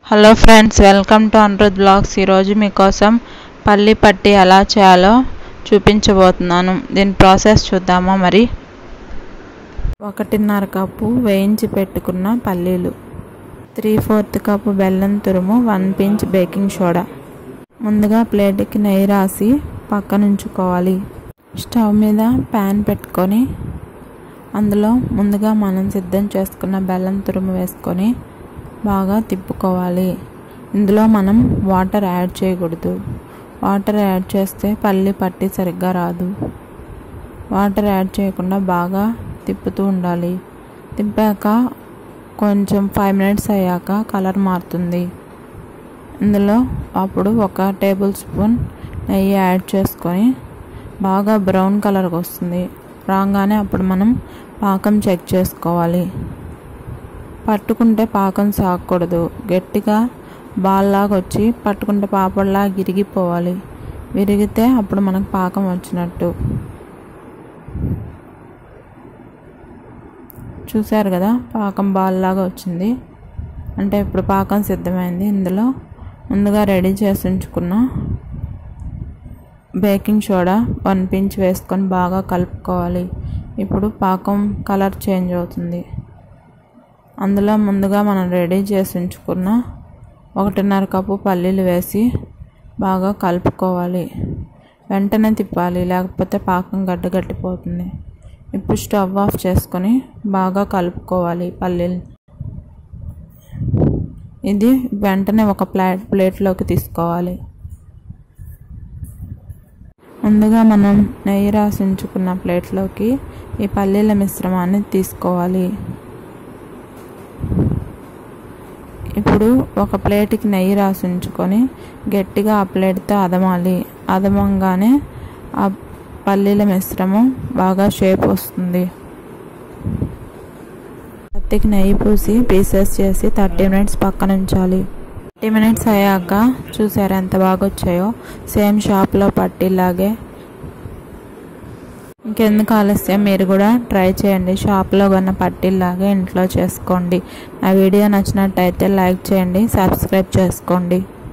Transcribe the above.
hello friends welcome to Anurudh blogs ఈరోజు మీకోసం పల్లి పట్టి ఎలా చేయాలో చూపించబోతున్నాను దీని ప్రాసెస్ చూద్దామా మరి ఒకటిన్నర కప్పు వేయించి పెట్టుకున్న పల్లీలు త్రీ ఫోర్త్ కప్పు బెల్లం తురుము వన్ పించ్ బేకింగ్ సోడా ముందుగా ప్లేట్కి నెయ్యి రాసి పక్కన ఉంచుకోవాలి స్టవ్ మీద ప్యాన్ పెట్టుకొని అందులో ముందుగా మనం సిద్ధం చేసుకున్న బెల్లం తురుము వేసుకొని బాగా తిప్పుకోవాలి ఇందులో మనం వాటర్ యాడ్ చేయకూడదు వాటర్ యాడ్ చేస్తే పల్లి పట్టి సరిగ్గా రాదు వాటర్ యాడ్ చేయకుండా బాగా తిప్పుతూ ఉండాలి తిప్పాక కొంచెం ఫైవ్ మినిట్స్ అయ్యాక కలర్ మారుతుంది ఇందులో అప్పుడు ఒక టేబుల్ స్పూన్ నెయ్యి యాడ్ చేసుకొని బాగా బ్రౌన్ కలర్కి వస్తుంది రాగానే అప్పుడు మనం పాకం చెక్ చేసుకోవాలి పట్టుకుంటే పాకం సాగకూడదు గట్టిగా బాల్లాగా వచ్చి పట్టుకుంటే పాపడలాగా విరిగిపోవాలి విరిగితే అప్పుడు మనకు పాకం వచ్చినట్టు చూశారు కదా పాకం బాల్లాగా వచ్చింది అంటే ఇప్పుడు పాకం సిద్ధమైంది ఇందులో ముందుగా రెడీ చేసి ఉంచుకున్న బేకింగ్ సోడా వన్ పించ్ వేసుకొని బాగా కలుపుకోవాలి ఇప్పుడు పాకం కలర్ చేంజ్ అవుతుంది అందులో ముందుగా మనం రెడీ చేసి ఉంచుకున్న ఒకటిన్నర కప్పు పల్లీలు వేసి బాగా కలుపుకోవాలి వెంటనే తిప్పాలి లేకపోతే పాకం గడ్డ గట్టిపోతుంది ఇప్పుడు స్టవ్ ఆఫ్ చేసుకొని బాగా కలుపుకోవాలి పల్లీలు ఇది వెంటనే ఒక ప్లేట్ ప్లేట్లోకి తీసుకోవాలి ముందుగా మనం నెయ్యి రాసి ఉంచుకున్న ప్లేట్లోకి ఈ పల్లీల మిశ్రమాన్ని తీసుకోవాలి ఇప్పుడు ఒక ప్లేట్కి నెయ్యి రాసి ఉంచుకొని గట్టిగా ఆ ప్లేట్తో అదమాలి అదమంగానే ఆ పల్లీల మిశ్రమం బాగా షేప్ వస్తుంది పత్తికి నెయ్యి పూసి పీసెస్ చేసి థర్టీ మినిట్స్ పక్కన ఉంచాలి థర్టీ మినిట్స్ అయ్యాక చూసారు ఎంత బాగా వచ్చాయో సేమ్ షాప్లో పట్టిలాగే ఇంకెందుకు ఆలస్యం మీరు కూడా ట్రై చేయండి షాప్లో కొన్న పట్టిల్లాగే ఇంట్లో చేసుకోండి నా వీడియో నచ్చినట్టయితే లైక్ చేయండి సబ్స్క్రైబ్ చేసుకోండి